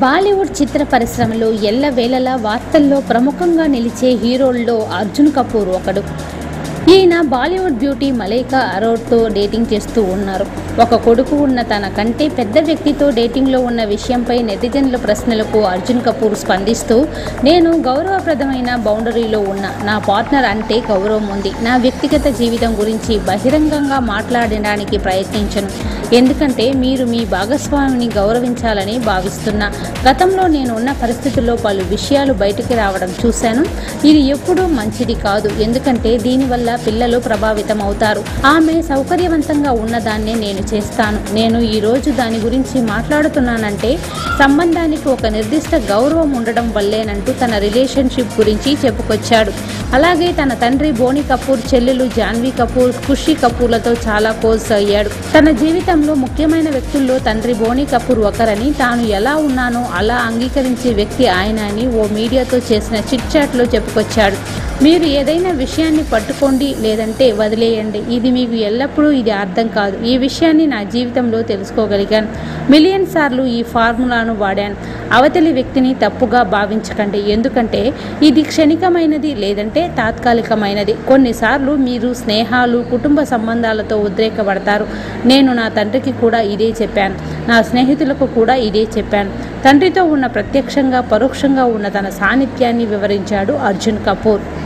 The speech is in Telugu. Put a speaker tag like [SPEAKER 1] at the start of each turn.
[SPEAKER 1] బాలీవుడ్ చిత్ర పరిశ్రమలో ఎల్లవేళలా వార్తల్లో ప్రముఖంగా నిలిచే హీరోల్లో అర్జున్ కపూర్ ఒకడు ఈయన బాలీవుడ్ బ్యూటీ మలైకా అరోడ్తో డేటింగ్ చేస్తూ ఉన్నారు ఒక కొడుకు ఉన్న తన కంటే పెద్ద వ్యక్తితో డేటింగ్లో ఉన్న విషయంపై నెటిజన్ల ప్రశ్నలకు అర్జున్ కపూర్ స్పందిస్తూ నేను గౌరవప్రదమైన బౌండరీలో ఉన్న నా పార్ట్నర్ అంటే గౌరవం ఉంది నా వ్యక్తిగత జీవితం గురించి బహిరంగంగా మాట్లాడడానికి ప్రయత్నించను ఎందుకంటే మీరు మీ భాగస్వామిని గౌరవించాలని భావిస్తున్నా గతంలో నేను ఉన్న పరిస్థితుల్లో పలు విషయాలు బయటికి రావడం చూశాను ఇది ఎప్పుడూ మంచిది కాదు ఎందుకంటే దీనివల్ల పిల్లలు ప్రభావితం అవుతారు ఆమె సౌకర్యవంతంగా ఉన్నదాన్నే నేను చేస్తాను నేను ఈ రోజు దాని గురించి మాట్లాడుతున్నానంటే సంబంధానికి ఒక నిర్దిష్ట గౌరవం ఉండడం వల్లేనంటూ తన రిలేషన్షిప్ గురించి చెప్పుకొచ్చాడు అలాగే తన తండ్రి బోని కపూర్ చెల్లెలు జాన్వీ కపూర్ ఖుషి కపూర్లతో చాలా క్లోజ్ అయ్యాడు తన జీవితంలో ముఖ్యమైన వ్యక్తుల్లో తండ్రి బోని కపూర్ ఒకరని తాను ఎలా ఉన్నానో అలా అంగీకరించే వ్యక్తి ఆయన అని ఓ మీడియాతో చేసిన చిట్ చాట్లో చెప్పుకొచ్చాడు మీరు ఏదైనా విషయాన్ని పట్టుకోండి లేదంటే వదిలేయండి ఇది మీకు ఎల్లప్పుడూ ఇది అర్థం కాదు ఈ విషయాన్ని నా జీవితంలో తెలుసుకోగలిగాను మిలియన్ సార్లు ఈ ఫార్ములాను వాడాను అవతలి వ్యక్తిని తప్పుగా భావించకండి ఎందుకంటే ఇది క్షణికమైనది లేదంటే తాత్కాలికమైనది కొన్నిసార్లు మీరు స్నేహాలు కుటుంబ సంబంధాలతో ఉద్రేకపడతారు నేను నా తండ్రికి కూడా ఇదే చెప్పాను నా స్నేహితులకు కూడా ఇదే చెప్పాను తండ్రితో ఉన్న ప్రత్యక్షంగా పరోక్షంగా ఉన్న తన సాన్నిధ్యాన్ని వివరించాడు అర్జున్ కపూర్